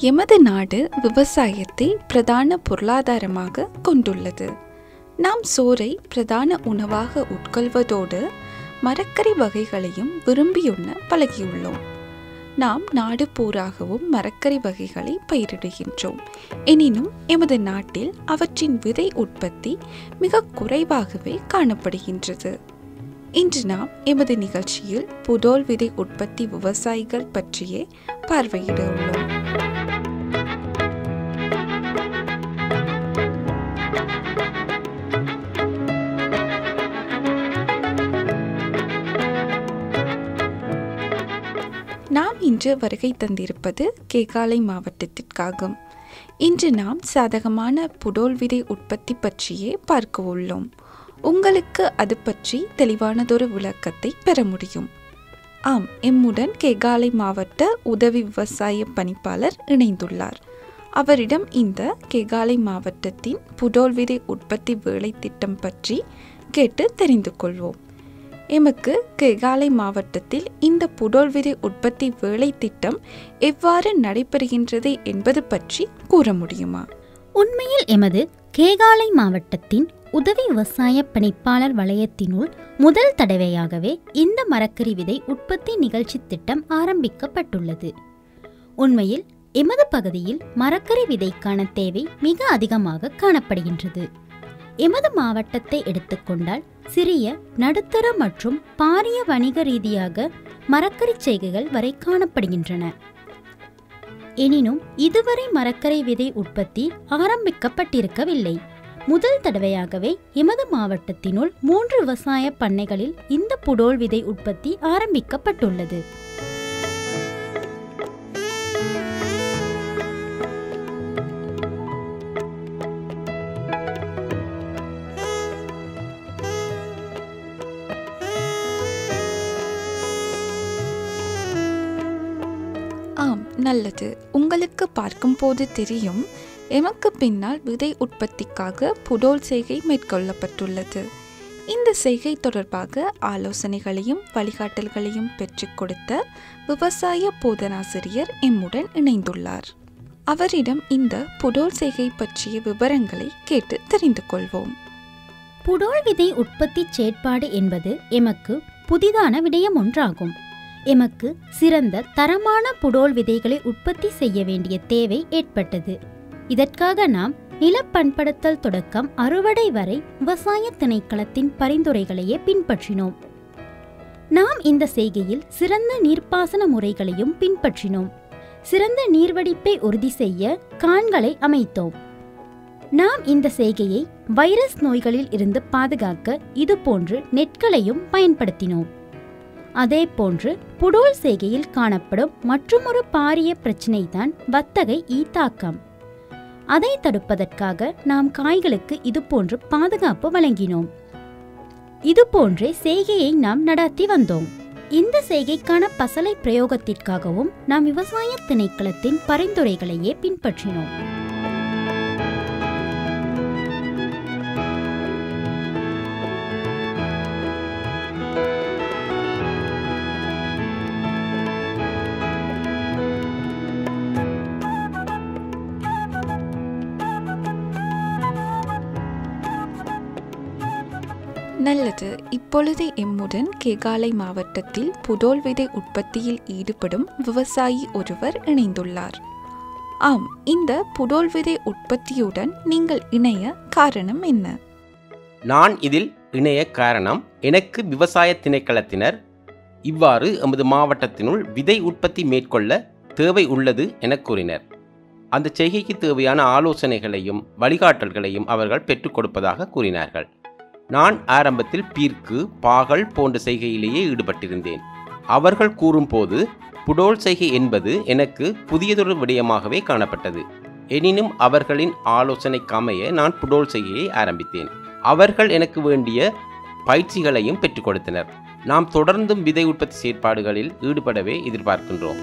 எமது நாடு விவசாயத்தை பிரதான பொருளாதாரமாக கொண்டுள்ளது நாம் சோறை பிரதான உணவாக உட்கொள்வதோடு மரக்கறி வகைகளையும் விரும்பியுண்ண பழகியுள்ளோம் நாம் நாடு பூராகவும் மரக்கறி வகைகளை பயிரிடுகின்றோம் எனினும் எமது நாட்டில் அவற்றின் விதை உற்பத்தி மிக குறைவாகவே காணப்படுகின்றது இன்று நாம் எமது நிகழ்ச்சியில் புடோல் விதை உற்பத்தி விவசாயிகள் பற்றியே பார்வையிட உள்ளோம் நாம் இன்று வருகை தந்திருப்பது கேகாலை மாவட்டத்திற்காகும் இன்று நாம் சாதகமான புடோல் விதை உற்பத்தி பற்றியே பார்க்க உள்ளோம் உங்களுக்கு அது பற்றி தெளிவானதொரு விளக்கத்தை பெற முடியும் ஆம் எம்முடன் கேகாலை மாவட்ட உதவி விவசாய பணிப்பாளர் இணைந்துள்ளார் அவரிடம் இந்த கேகாலை மாவட்டத்தின் புடோல் விதை உற்பத்தி வேலை திட்டம் பற்றி கேட்டு தெரிந்து கொள்வோம் எமக்கு கேகாலை மாவட்டத்தில் இந்த புடோல் விதை உற்பத்தி வேலை திட்டம் எவ்வாறு நடைபெறுகின்றது என்பது பற்றி கூற முடியுமா உண்மையில் எமது கேகாலை மாவட்டத்தின் உதவி விவசாய பணிப்பாளர் வலயத்தினுள் முதல் தடவையாகவே இந்த மரக்கறி விதை உற்பத்தி நிகழ்ச்சி திட்டம் ஆரம்பிக்கப்பட்டுள்ளது உண்மையில் எமது பகுதியில் மரக்கறி விதைக்கான தேவை மிக அதிகமாக காணப்படுகின்றது எமது மாவட்டத்தை எடுத்துக்கொண்டால் சிறிய நடுத்தர மற்றும் பாரிய வணிக ரீதியாக மரக்கறி செய்கைகள் வரை காணப்படுகின்றன எனினும் இதுவரை மரக்கரை விதை உற்பத்தி ஆரம்பிக்கப்பட்டிருக்கவில்லை முதல் தடவையாகவே எமது மாவட்டத்தினுள் மூன்று விவசாய பண்ணைகளில் இந்த புடோல் விதை உற்பத்தி ஆரம்பிக்கப்பட்டுள்ளது ஆம் நல்லது உங்களுக்கு பார்க்கும்போது தெரியும் எமக்கு பின்னால் விதை உற்பத்திக்காக புடோல் செய்கை மேற்கொள்ளப்பட்டுள்ளது இந்த செய்கை தொடர்பாக ஆலோசனைகளையும் வழிகாட்டல்களையும் பெற்றுக் கொடுத்த விவசாய போதனாசிரியர் எம்முடன் இணைந்துள்ளார் அவரிடம் இந்த புடோல் செய்கை பற்றிய விவரங்களை கேட்டு தெரிந்து கொள்வோம் புடோல் விதை உற்பத்தி செயற்பாடு என்பது எமக்கு புதிதான விடயம் ஒன்றாகும் எமக்கு சிறந்த தரமான புடோல் விதைகளை உற்பத்தி செய்ய வேண்டிய தேவை ஏற்பட்டது இதற்காக நாம் நிலப்பண்படுத்தல் தொடக்கம் அறுவடை வரை விவசாய திணைக்களத்தின் பரிந்துரைகளையே பின்பற்றினோம் நாம் இந்த செய்கையில் சிறந்த நீர்ப்பாசன முறைகளையும் பின்பற்றினோம் சிறந்த நீர்வடிப்பை உறுதி செய்ய கான்களை அமைத்தோம் நாம் இந்த செய்கையை வைரஸ் நோய்களில் இருந்து பாதுகாக்க இதுபோன்று நெட்களையும் பயன்படுத்தினோம் அதேபோன்று புடோல் செய்கையில் காணப்படும் மற்றுமொரு பாரிய பிரச்சினைதான் வத்தகை ஈத்தாக்கம் அதை தடுப்பதற்காக நாம் காய்களுக்கு இதுபோன்று பாதுகாப்பு வழங்கினோம் இதுபோன்றே செய்கையை நாம் நடாத்தி வந்தோம் இந்த செய்கைக்கான பசலை பிரயோகத்திற்காகவும் நாம் விவசாய திணைக்களத்தின் பரிந்துரைகளையே பின்பற்றினோம் நல்லது இப்பொழுது எம்முடன் கேகாலை மாவட்டத்தில் புடோல் விதை உற்பத்தியில் ஈடுபடும் விவசாயி ஒருவர் இணைந்துள்ளார் ஆம் இந்த புடோல் விதை உற்பத்தியுடன் நீங்கள் இணைய காரணம் என்ன நான் இதில் இணைய காரணம் எனக்கு விவசாய திணைக்களத்தினர் இவ்வாறு எமது மாவட்டத்தினுள் விதை உற்பத்தி மேற்கொள்ள தேவை உள்ளது என கூறினர் அந்த செய்கைக்கு தேவையான ஆலோசனைகளையும் வழிகாட்டல்களையும் அவர்கள் பெற்றுக் கொடுப்பதாக கூறினார்கள் நான் ஆரம்பத்தில் பீர்க்கு பாகல் போன்ற செய்கையிலேயே ஈடுபட்டிருந்தேன் அவர்கள் கூறும்போது புடோல் செய்கை என்பது எனக்கு புதியதொரு விடயமாகவே காணப்பட்டது எனினும் அவர்களின் ஆலோசனைக்கமைய நான் புடோல் செய்கையை ஆரம்பித்தேன் அவர்கள் எனக்கு வேண்டிய பயிற்சிகளையும் பெற்றுக் கொடுத்தனர் நாம் தொடர்ந்தும் விதை உற்பத்தி செயற்பாடுகளில் ஈடுபடவே எதிர்பார்க்கின்றோம்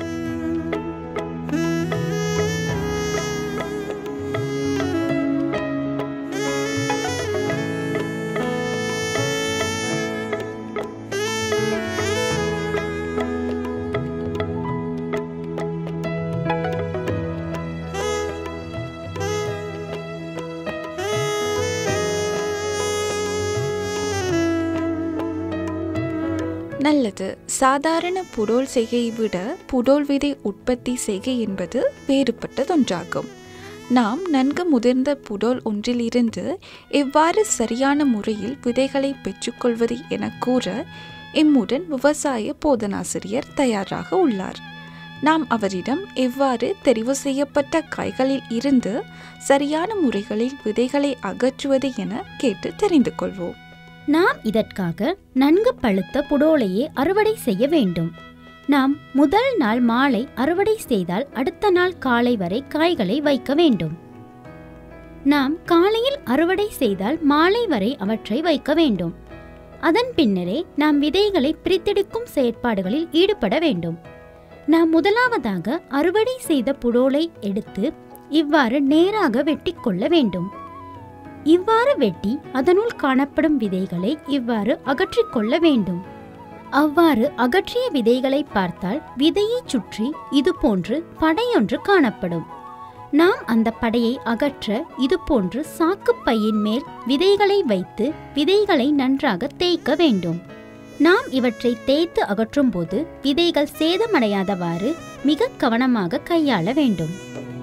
நல்லது சாதாரண புடோல் செய்கையை விட புடோல் விதை உற்பத்தி செய்கை என்பது வேறுபட்டதொன்றாகும் நாம் நன்கு முதிர்ந்த புடோல் ஒன்றிலிருந்து எவ்வாறு சரியான முறையில் விதைகளை பெற்றுக்கொள்வது என கூற எம்முடன் விவசாய போதனாசிரியர் தயாராக உள்ளார் நாம் அவரிடம் எவ்வாறு தெரிவு செய்யப்பட்ட காய்களில் இருந்து சரியான முறைகளில் விதைகளை அகற்றுவது என கேட்டு தெரிந்து கொள்வோம் நாம் இதற்காக நன்கு பழுத்த புடோலையே அறுவடை செய்ய வேண்டும் நாம் முதல் நாள் மாலை அறுவடை செய்தால் அடுத்த நாள் காலை வரை காய்களை வைக்க வேண்டும் நாம் காலையில் அறுவடை செய்தால் மாலை வரை அவற்றை வைக்க வேண்டும் அதன் பின்னரே நாம் விதைகளை பிரித்தெடுக்கும் செயற்பாடுகளில் ஈடுபட வேண்டும் நாம் முதலாவதாக அறுவடை செய்த புடோலை எடுத்து இவ்வாறு நேராக வெட்டி கொள்ள வேண்டும் இவ்வாறு வெட்டி அதனுள் காணப்படும் விதைகளை இவ்வாறு அகற்றிக் கொள்ள வேண்டும் அவ்வாறு அகற்றிய விதைகளை பார்த்தால் விதையைச் சுற்றி இது போன்று படையொன்று காணப்படும் நாம் அந்த படையை அகற்ற இது போன்று சாக்கு பையின் மேல் விதைகளை வைத்து விதைகளை நன்றாக தேய்க்க வேண்டும் நாம் இவற்றை தேய்த்து அகற்றும் போது விதைகள் சேதமடையாதவாறு மிக கவனமாக கையாள வேண்டும்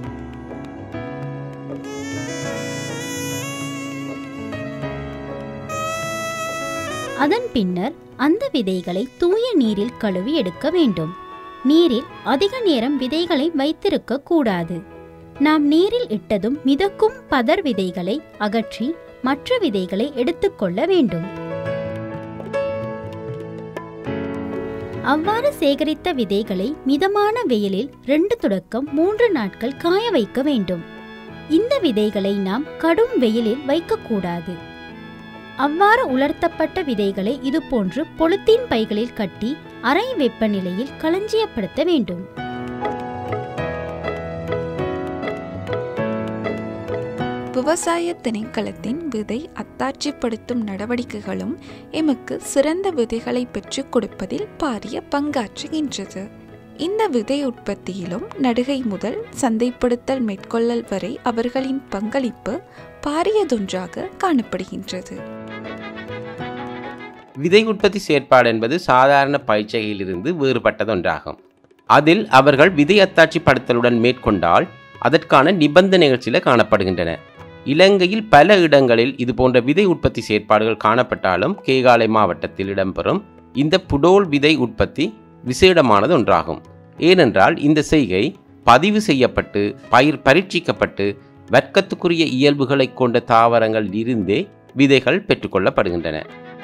அதன் பின்னர் அந்த விதைகளை தூய நீரில் கழுவி எடுக்க வேண்டும் நீரில் அதிக நேரம் விதைகளை வைத்திருக்க கூடாது நாம் நீரில் இட்டதும் மிதக்கும் பதர் விதைகளை அகற்றி மற்ற விதைகளை எடுத்துக்கொள்ள வேண்டும் அவ்வாறு சேகரித்த விதைகளை மிதமான வெயிலில் ரெண்டு தொடக்கம் மூன்று நாட்கள் காய வைக்க வேண்டும் இந்த விதைகளை நாம் கடும் வெயிலில் வைக்கக்கூடாது அவ்வாறு உலர்த்தப்பட்ட விதைகளை இதுபோன்று பொலித்தீன் பைகளில் கட்டி அறை வெப்பநிலையில் களஞ்சியப்படுத்த வேண்டும் விவசாய திணைக்களத்தின் விதை அத்தாட்சிப்படுத்தும் நடவடிக்கைகளும் எமக்கு சிறந்த விதைகளை பெற்றுக் கொடுப்பதில் பாரிய பங்காற்றுகின்றது இந்த விதை உற்பத்தியிலும் நடுகை முதல் சந்தைப்படுத்தல் மேற்கொள்ளல் வரை அவர்களின் பங்களிப்பு பாரியதொன்றாக காணப்படுகின்றது விதை உற்பத்தி செயற்பாடு என்பது சாதாரண பயிற்சியிலிருந்து வேறுபட்டதொன்றாகும் அதில் அவர்கள் விதை அத்தாட்சிப்படுத்தலுடன் மேற்கொண்டால் அதற்கான நிபந்தனைகள் சில காணப்படுகின்றன இலங்கையில் பல இடங்களில் இது போன்ற விதை உற்பத்தி செயற்பாடுகள் காணப்பட்டாலும் கேகாலை மாவட்டத்தில் இடம்பெறும் இந்த புடோல் விதை உற்பத்தி விசேடமானது ஒன்றாகும் ஏனென்றால் இந்த செய்கை பதிவு செய்யப்பட்டு பயிர் பரீட்சிக்கப்பட்டு வர்க்கத்துக்குரிய இயல்புகளை கொண்ட தாவரங்கள் இருந்தே விதைகள் பெற்றுக்கொள்ளப்படுகின்றன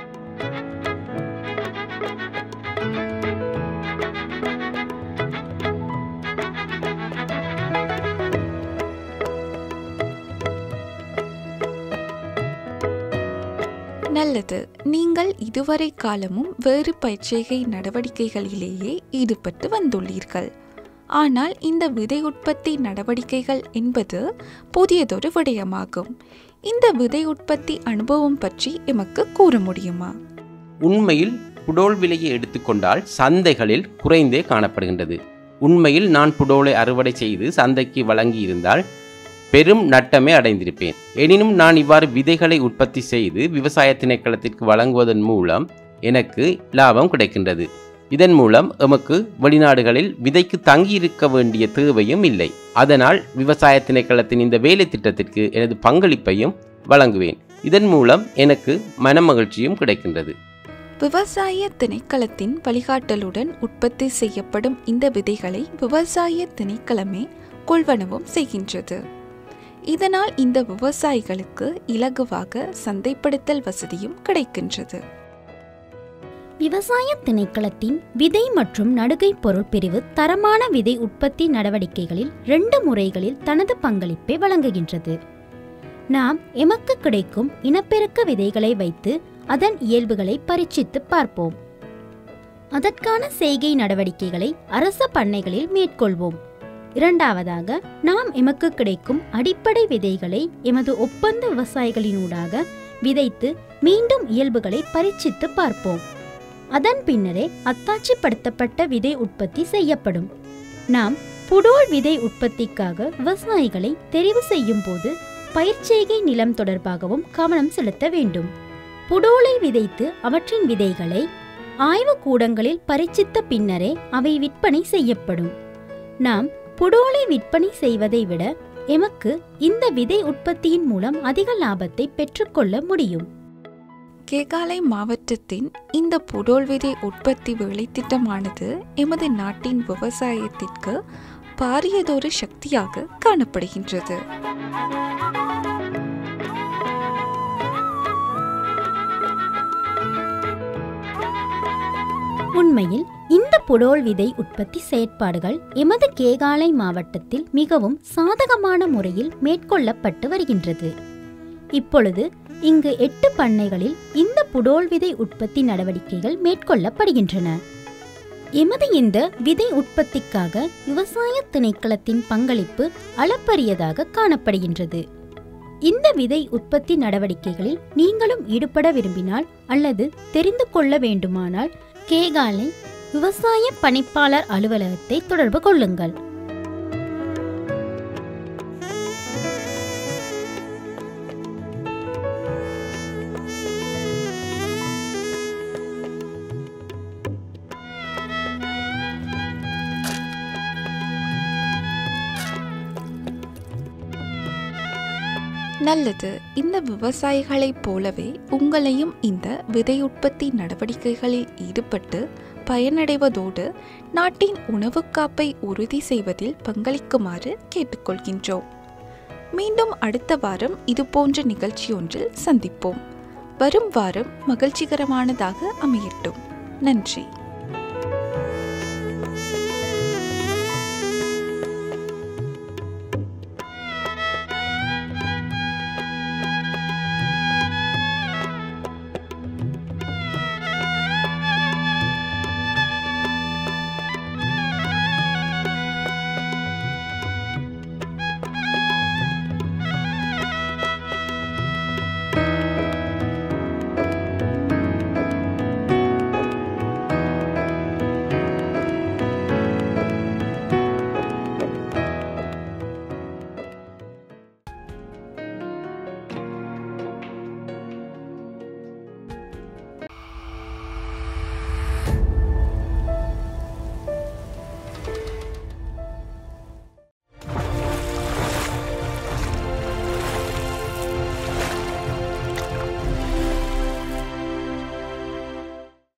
நல்லது நீங்கள் இதுவரை காலமும் வேறு பயிற்சிகை நடவடிக்கைகளிலேயே ஈடுபட்டு வந்துள்ளீர்கள் ஆனால் இந்த விதை உற்பத்தி நடவடிக்கைகள் என்பது புதியதொரு விடயமாகும் இந்த விதை உற்பத்தி அனுபவம் பற்றி எமக்கு கூற முடியுமா உண்மையில் புடோல் விலையை எடுத்துக்கொண்டால் சந்தைகளில் குறைந்தே காணப்படுகின்றது உண்மையில் நான் புடோலை அறுவடை செய்து சந்தைக்கு வழங்கியிருந்தால் பெரும் நட்டமே அடைந்திருப்பேன் எனினும் நான் இவ்வாறு விதைகளை உற்பத்தி செய்து விவசாய திணைக்களத்திற்கு வழங்குவதன் மூலம் எனக்கு லாபம் கிடைக்கின்றது இதன் மூலம் எமக்கு வெளிநாடுகளில் விதைக்கு தங்கியிருக்க வேண்டிய தேவையும் இல்லை அதனால் விவசாய திணைக்களத்தின் இந்த வேலை திட்டத்திற்கு எனது பங்களிப்பையும் வழங்குவேன் இதன் மூலம் எனக்கு மனமகிழ்ச்சியும் கிடைக்கின்றது விவசாய திணைக்களத்தின் வழிகாட்டலுடன் உற்பத்தி செய்யப்படும் இந்த விதைகளை விவசாய திணைக்களமே கொள்வனவும் செய்கின்றது இதனால் இந்த விவசாயிகளுக்கு இலகுவாக சந்தைப்படுத்தல் வசதியும் கிடைக்கின்றது விவசாய திணைக்களத்தின் விதை மற்றும் நடுகை பொருள் பிரிவு தரமான விதை உற்பத்தி நடவடிக்கைகளில் ரெண்டு முறைகளில் தனது பங்களிப்பை வழங்குகின்றது நாம் எமக்கு கிடைக்கும் இனப்பெருக்க விதைகளை வைத்து அதன் இயல்புகளை பரீட்சித்து பார்ப்போம் அதற்கான செய்கை நடவடிக்கைகளை அரச பண்ணைகளில் மேற்கொள்வோம் இரண்டாவதாக நாம் எமக்கு கிடைக்கும் அடிப்படை விதைகளை எமது ஒப்பந்த விவசாயிகளினூடாக விதைத்து மீண்டும் இயல்புகளை பரீட்சித்து பார்ப்போம் அதன் பின்னரே அத்தாட்சிப்படுத்தப்பட்ட விதை உற்பத்தி செய்யப்படும் நாம் புடோல் விதை உற்பத்திக்காக விவசாயிகளை தெரிவு செய்யும் போது பயிர்ச்செய்கை நிலம் தொடர்பாகவும் கவனம் செலுத்த வேண்டும் புடோலை விதைத்து அவற்றின் விதைகளை ஆய்வு கூடங்களில் பரீட்சித்த பின்னரே அவை விற்பனை செய்யப்படும் நாம் புடோலை விற்பனை செய்வதை விட எமக்கு இந்த விதை உற்பத்தியின் மூலம் அதிக லாபத்தை பெற்றுக்கொள்ள முடியும் கேகாலை மாவட்டத்தின் இந்த புடோல் விதை உற்பத்தி வேலைத்திட்டமானது எமது நாட்டின் விவசாயத்திற்கு பாரியதொரு சக்தியாக காணப்படுகின்றது உண்மையில் இந்த புடோல் விதை உற்பத்தி செயற்பாடுகள் எமது கேகாலை மாவட்டத்தில் மிகவும் சாதகமான முறையில் மேற்கொள்ளப்பட்டு வருகின்றது இப்பொழுது இங்கு எட்டு பண்ணைகளில் இந்த புடோல் விதை உற்பத்தி நடவடிக்கைகள் மேற்கொள்ளப்படுகின்றன எமது இந்த விதை உற்பத்திக்காக விவசாய திணைக்களத்தின் பங்களிப்பு அளப்பரியதாக காணப்படுகின்றது இந்த விதை உற்பத்தி நடவடிக்கைகளில் நீங்களும் ஈடுபட விரும்பினால் அல்லது தெரிந்து கொள்ள வேண்டுமானால் கேகாலை விவசாய பணிப்பாளர் அலுவலகத்தை தொடர்பு கொள்ளுங்கள் நல்லது இந்த விவசாயிகளைப் போலவே உங்களையும் இந்த விதை உற்பத்தி நடவடிக்கைகளில் ஈடுபட்டு பயனடைவதோடு நாட்டின் உணவுக் காப்பை உறுதி செய்வதில் பங்களிக்குமாறு கேட்டுக்கொள்கின்றோம் மீண்டும் அடுத்த வாரம் இது போன்ற நிகழ்ச்சியொன்றில் சந்திப்போம் வரும் வாரம் மகிழ்ச்சிகரமானதாக அமையட்டும் நன்றி